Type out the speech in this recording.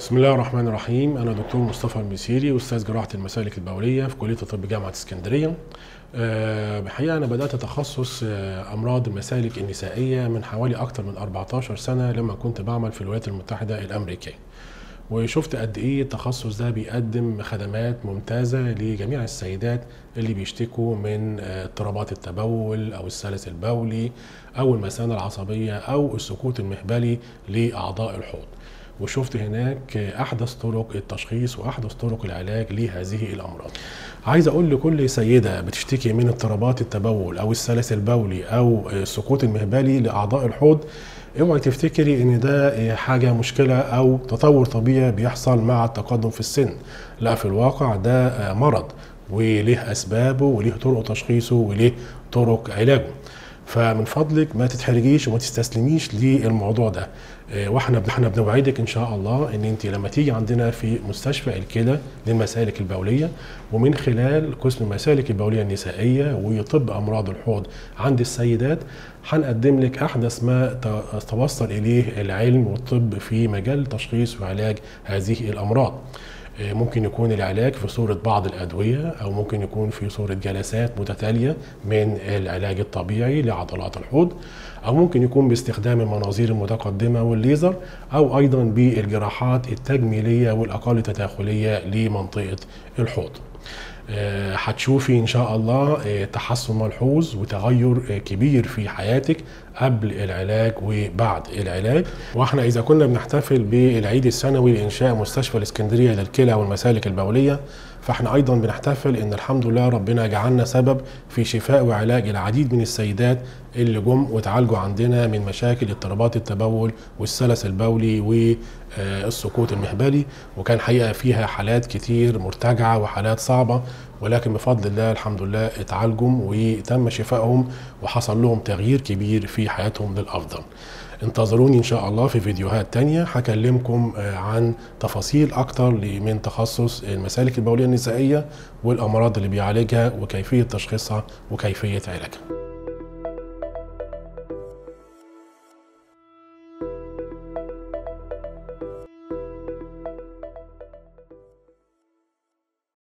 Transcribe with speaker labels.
Speaker 1: بسم الله الرحمن الرحيم أنا دكتور مصطفى المسيري أستاذ جراحة المسالك البولية في كلية الطب جامعة اسكندرية أه بحقيقة أنا بدأت تخصص أه أمراض المسالك النسائية من حوالي أكثر من 14 سنة لما كنت بعمل في الولايات المتحدة الأمريكية وشفت قد ايه التخصص ده بيقدم خدمات ممتازه لجميع السيدات اللي بيشتكوا من اضطرابات التبول او السلس البولي او المثانه العصبيه او السكوت المهبلي لاعضاء الحوض وشفت هناك احدث طرق التشخيص واحدث طرق العلاج لهذه الامراض. عايز اقول لكل سيده بتشتكي من اضطرابات التبول او السلس البولي او السكوت المهبلي لاعضاء الحوض اوعي تفتكري ان ده حاجه مشكله او تطور طبيعي بيحصل مع التقدم في السن لا في الواقع ده مرض وليه اسبابه وليه طرق تشخيصه وليه طرق علاجه فمن فضلك ما تتحرجيش وما تستسلميش للموضوع ده واحنا احنا بنوعدك ان شاء الله ان انت لما تيجي عندنا في مستشفى الكلى للمسالك البوليه ومن خلال قسم المسالك البوليه النسائيه وطب امراض الحوض عند السيدات هنقدم لك احدث ما توصل اليه العلم والطب في مجال تشخيص وعلاج هذه الامراض. ممكن يكون العلاج في صورة بعض الأدوية أو ممكن يكون في صورة جلسات متتالية من العلاج الطبيعي لعضلات الحوض أو ممكن يكون باستخدام المناظير المتقدمة والليزر أو أيضا بالجراحات التجميلية والأقل تداخلية لمنطقة الحوض. هتشوفي ان شاء الله تحسن ملحوظ وتغير كبير في حياتك قبل العلاج وبعد العلاج واحنا اذا كنا بنحتفل بالعيد السنوي لانشاء مستشفى الاسكندريه للكلى والمسالك البوليه فاحنا ايضا بنحتفل ان الحمد لله ربنا جعلنا سبب في شفاء وعلاج العديد من السيدات اللي جم وتعالجوا عندنا من مشاكل اضطرابات التبول والسلس البولي والسكوت المهبلي وكان حقيقه فيها حالات كتير مرتجعه وحالات صعبه ولكن بفضل الله الحمد لله اتعالجوا وتم شفائهم وحصل لهم تغيير كبير في حياتهم للافضل. انتظروني ان شاء الله في فيديوهات تانية هكلمكم عن تفاصيل اكتر من تخصص المسالك البوليه النسائيه والامراض اللي بيعالجها وكيفيه تشخيصها وكيفيه علاجها.